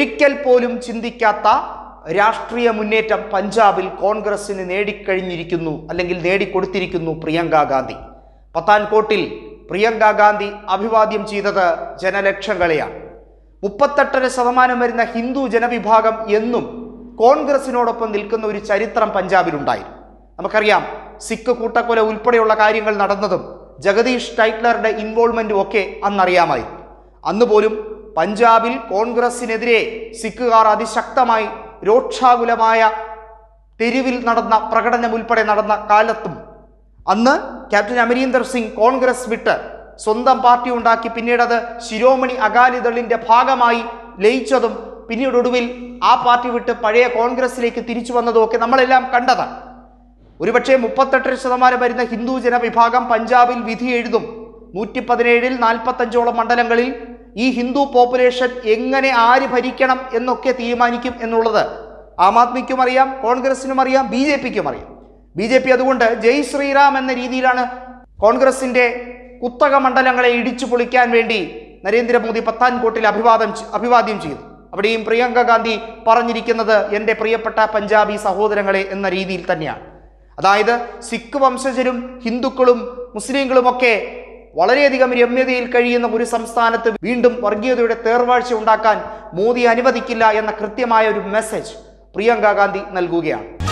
ഒരിക്കൽ പോലും ചിന്തിക്കാത്ത രാഷ്ട്രീയ മുന്നേറ്റം പഞ്ചാബിൽ കോൺഗ്രസിന് നേടിക്കഴിഞ്ഞിരിക്കുന്നു അല്ലെങ്കിൽ നേടിക്കൊടുത്തിരിക്കുന്നു പ്രിയങ്ക ഗാന്ധി പത്താൻകോട്ടിൽ പ്രിയങ്ക ഗാന്ധി അഭിവാദ്യം ചെയ്തത് ജനലക്ഷങ്ങളെയാണ് മുപ്പത്തെട്ടര ശതമാനം വരുന്ന ഹിന്ദു ജനവിഭാഗം എന്നും കോൺഗ്രസിനോടൊപ്പം നിൽക്കുന്ന ഒരു ചരിത്രം പഞ്ചാബിലുണ്ടായിരുന്നു നമുക്കറിയാം സിഖ് കൂട്ടക്കൊല ഉൾപ്പെടെയുള്ള കാര്യങ്ങൾ നടന്നതും ജഗദീഷ് ടൈറ്റ്ലറുടെ ഇൻവോൾവ്മെന്റും ഒക്കെ അന്നറിയാമായിരുന്നു അന്ന് പോലും പഞ്ചാബിൽ കോൺഗ്രസിനെതിരെ സിഖുകാർ അതിശക്തമായി രോക്ഷാകുലമായ തെരുവിൽ നടന്ന പ്രകടനം ഉൾപ്പെടെ നടന്ന കാലത്തും അന്ന് ക്യാപ്റ്റൻ അമരീന്ദർ സിംഗ് കോൺഗ്രസ് വിട്ട് സ്വന്തം പാർട്ടി ഉണ്ടാക്കി പിന്നീട് അത് ശിരോമണി അകാലിദളിന്റെ ഭാഗമായി ലയിച്ചതും പിന്നീട് ഒടുവിൽ ആ പാർട്ടി വിട്ട് പഴയ കോൺഗ്രസിലേക്ക് തിരിച്ചു വന്നതും ഒക്കെ നമ്മളെല്ലാം കണ്ടതാണ് ഒരുപക്ഷെ മുപ്പത്തെട്ടര ശതമാനം വരുന്ന ഹിന്ദു ജനവിഭാഗം പഞ്ചാബിൽ വിധി എഴുതും നൂറ്റി പതിനേഴിൽ നാൽപ്പത്തഞ്ചോളം മണ്ഡലങ്ങളിൽ ഈ ഹിന്ദു പോപ്പുലേഷൻ എങ്ങനെ ആര് ഭരിക്കണം എന്നൊക്കെ തീരുമാനിക്കും എന്നുള്ളത് ആം ആദ്മിക്കും അറിയാം കോൺഗ്രസിനും അറിയാം ബി ജെ പിക്കും അറിയാം ബി ജെ പി അതുകൊണ്ട് ജയ് ശ്രീറാം എന്ന രീതിയിലാണ് കോൺഗ്രസിന്റെ കുത്തക മണ്ഡലങ്ങളെ ഇടിച്ചു പൊളിക്കാൻ വേണ്ടി നരേന്ദ്രമോദി പത്താൻകോട്ടിൽ അഭിവാദം ചെ- അഭിവാദ്യം ചെയ്തു അവിടെയും പ്രിയങ്ക ഗാന്ധി പറഞ്ഞിരിക്കുന്നത് എൻ്റെ പ്രിയപ്പെട്ട പഞ്ചാബി സഹോദരങ്ങളെ എന്ന രീതിയിൽ തന്നെയാണ് അതായത് സിഖ് വംശജരും ഹിന്ദുക്കളും മുസ്ലിങ്ങളുമൊക്കെ വളരെയധികം രമ്യതയിൽ കഴിയുന്ന ഒരു സംസ്ഥാനത്ത് വീണ്ടും വർഗീയതയുടെ തേർവാഴ്ച ഉണ്ടാക്കാൻ മോദി അനുവദിക്കില്ല എന്ന കൃത്യമായ ഒരു മെസ്സേജ് പ്രിയങ്ക ഗാന്ധി നൽകുകയാണ്